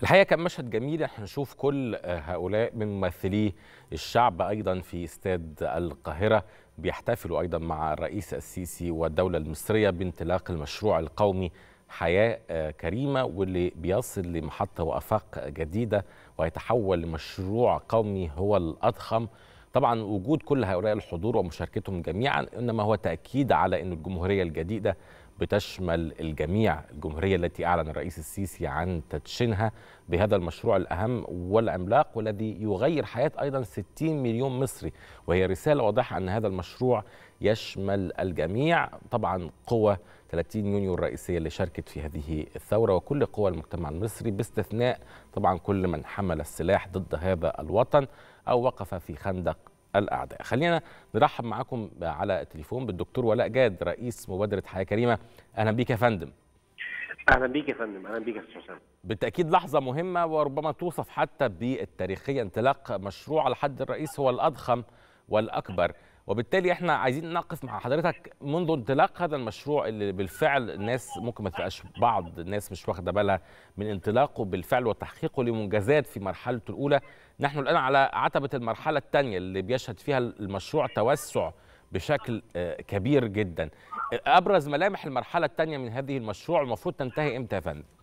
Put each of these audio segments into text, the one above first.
الحقيقه كان مشهد جميل احنا نشوف كل هؤلاء من ممثلي الشعب ايضا في استاد القاهره بيحتفلوا ايضا مع الرئيس السيسي والدوله المصريه بانطلاق المشروع القومي حياه كريمه واللي بيصل لمحطه وافاق جديده ويتحول لمشروع قومي هو الاضخم طبعا وجود كل هؤلاء الحضور ومشاركتهم جميعا انما هو تاكيد على ان الجمهوريه الجديده بتشمل الجميع الجمهورية التي أعلن الرئيس السيسي عن تدشينها بهذا المشروع الأهم والعملاق والذي يغير حياة أيضا 60 مليون مصري وهي رسالة واضحة أن هذا المشروع يشمل الجميع طبعا قوة 30 يونيو الرئيسية اللي شاركت في هذه الثورة وكل قوى المجتمع المصري باستثناء طبعا كل من حمل السلاح ضد هذا الوطن أو وقف في خندق الاعداء خلينا نرحب معكم على التليفون بالدكتور ولاء جاد رئيس مبادره حياه كريمه اهلا بيك يا فندم اهلا بيك يا فندم اهلا بيك يا استاذ حسام بالتاكيد لحظه مهمه وربما توصف حتى بالتاريخيه انطلاق مشروع على حد الرئيس هو الاضخم والاكبر وبالتالي احنا عايزين نقف مع حضرتك منذ انطلاق هذا المشروع اللي بالفعل الناس ممكن ما تبقاش بعض الناس مش واخده بالها من انطلاقه بالفعل وتحقيقه لمنجزات في مرحلته الاولى نحن الان على عتبه المرحله الثانيه اللي بيشهد فيها المشروع توسع بشكل كبير جدا ابرز ملامح المرحله الثانيه من هذه المشروع المفروض تنتهي امتى يا فندم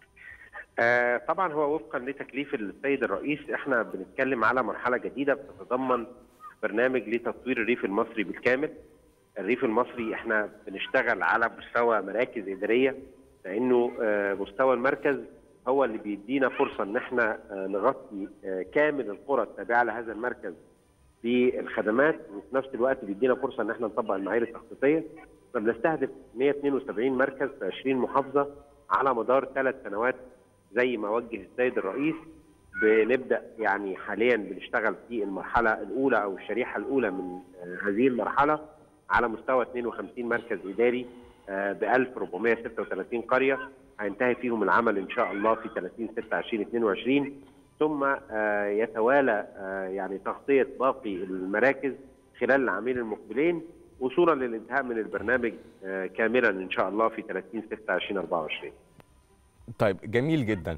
آه طبعا هو وفقا لتكليف السيد الرئيس احنا بنتكلم على مرحله جديده بتتضمن برنامج لتطوير الريف المصري بالكامل الريف المصري احنا بنشتغل على مستوى مراكز اداريه لانه آه مستوى المركز هو اللي بيدينا فرصه ان احنا آه نغطي آه كامل القرى التابعه لهذا المركز بالخدمات وفي نفس الوقت بيدينا فرصه ان احنا نطبق المعايير التخطيطيه فبنستهدف 172 مركز في 20 محافظه على مدار ثلاث سنوات زي ما وجه السيد الرئيس بنبدا يعني حاليا بنشتغل في المرحله الاولى او الشريحه الاولى من هذه المرحله على مستوى 52 مركز اداري ب 1436 قريه هينتهي فيهم العمل ان شاء الله في 30 6 2022 ثم يتوالى يعني تغطيه باقي المراكز خلال العامين المقبلين وصولا للانتهاء من البرنامج كاملا ان شاء الله في 30 6 2024 طيب جميل جدا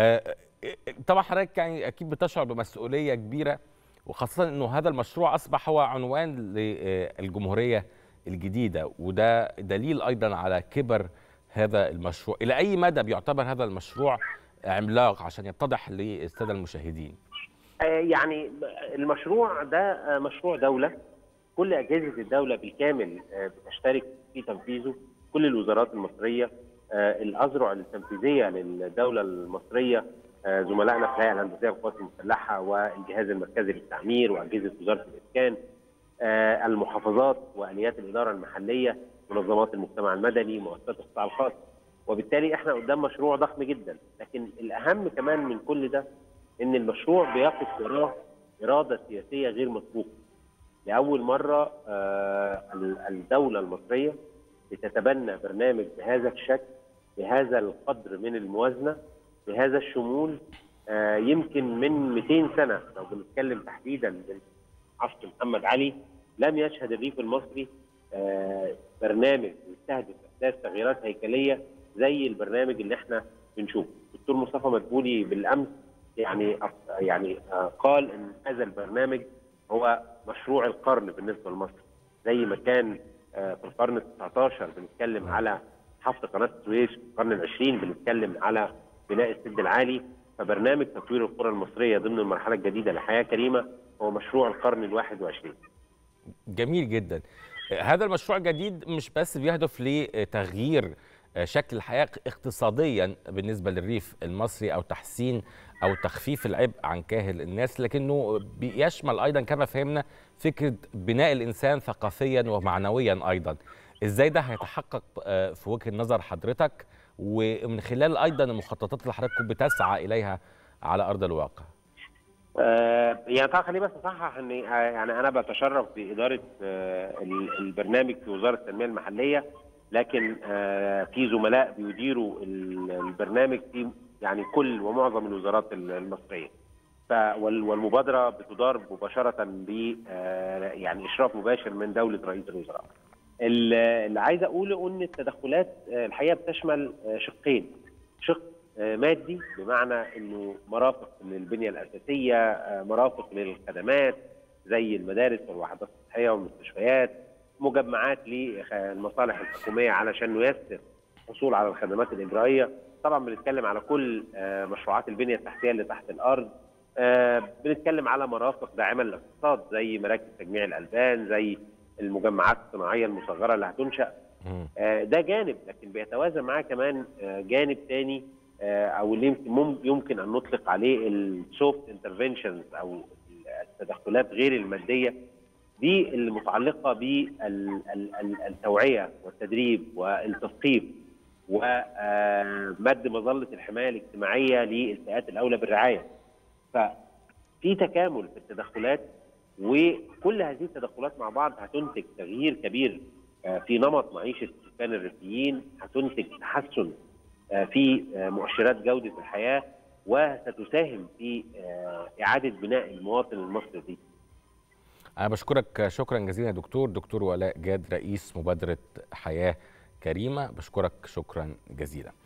طبعا حضرتك يعني اكيد بتشعر بمسؤوليه كبيره وخاصه انه هذا المشروع اصبح هو عنوان للجمهوريه الجديده وده دليل ايضا على كبر هذا المشروع الى اي مدى بيعتبر هذا المشروع عملاق عشان يتضح للساده المشاهدين يعني المشروع ده مشروع دوله كل اجهزه الدوله بالكامل بتشترك في تنفيذه كل الوزارات المصريه الاذرع التنفيذيه للدوله المصريه زملائنا في الهيئه الهندسيه للقوات المسلحه والجهاز المركزي للتعمير واجهزه وزاره الاسكان المحافظات واليات الاداره المحليه منظمات المجتمع المدني مؤسسات القطاع الخاص وبالتالي احنا قدام مشروع ضخم جدا لكن الاهم كمان من كل ده ان المشروع بيقف وراه اراده سياسيه غير مسبوقه لاول مره الدوله المصريه بتتبنى برنامج بهذا الشكل بهذا القدر من الموازنه بهذا الشمول آه يمكن من 200 سنه لو بنتكلم تحديدا من عصر محمد علي لم يشهد الريف المصري آه برنامج يستهدف احداث تغييرات هيكليه زي البرنامج اللي احنا بنشوفه. الدكتور مصطفى مدبولي بالامس يعني يعني آه قال ان هذا البرنامج هو مشروع القرن بالنسبه لمصر زي ما كان في القرن ال 19 بنتكلم على حفر قناه السويس في القرن العشرين بنتكلم على بناء السد العالي فبرنامج تطوير القرى المصريه ضمن المرحله الجديده لحياه كريمه هو مشروع القرن الواحد وعشرين جميل جدا هذا المشروع الجديد مش بس بيهدف لتغيير شكل الحياه اقتصاديا بالنسبه للريف المصري او تحسين او تخفيف العبء عن كاهل الناس لكنه بيشمل ايضا كما فهمنا فكره بناء الانسان ثقافيا ومعنويا ايضا ازاي ده هيتحقق في وجهه نظر حضرتك ومن خلال ايضا المخططات اللي حضرتك بتسعى اليها على ارض الواقع آه يعني طبعا خليني بس اصحح ان يعني انا بتشرف باداره آه البرنامج في وزاره التنميه المحليه لكن آه في زملاء بيديروا البرنامج في يعني كل ومعظم الوزارات المصريه والمبادره بتدار مباشره ب يعني اشراف مباشر من دوله رئيس الوزراء. اللي عايز اقوله ان التدخلات الحقيقه بتشمل شقين شق مادي بمعنى انه مرافق للبنيه الاساسيه مرافق للخدمات زي المدارس والوحدات الصحيه والمستشفيات مجمعات للمصالح الحكوميه علشان نيسر الحصول على الخدمات الاجرائيه طبعا بنتكلم على كل مشروعات البنيه التحتيه اللي تحت الارض بنتكلم على مرافق داعمه للاقتصاد زي مراكز تجميع الالبان زي المجمعات الصناعيه المصغره اللي هتنشا ده جانب لكن بيتوازن معاه كمان جانب ثاني او اللي يمكن يمكن ان نطلق عليه السوفت انترفنشنز او التدخلات غير الماديه دي المتعلقه بالتوعيه والتدريب والتثقيف ومد مظله الحمايه الاجتماعيه للفئات الاولى بالرعايه. ففي تكامل في التدخلات وكل هذه التدخلات مع بعض هتنتج تغيير كبير في نمط معيشه السكان الريفيين، هتنتج تحسن في مؤشرات جوده الحياه وستساهم في اعاده بناء المواطن المصري دي. أنا بشكرك شكرا جزيلا يا دكتور دكتور ولاء جاد رئيس مبادرة حياة كريمة بشكرك شكرا جزيلا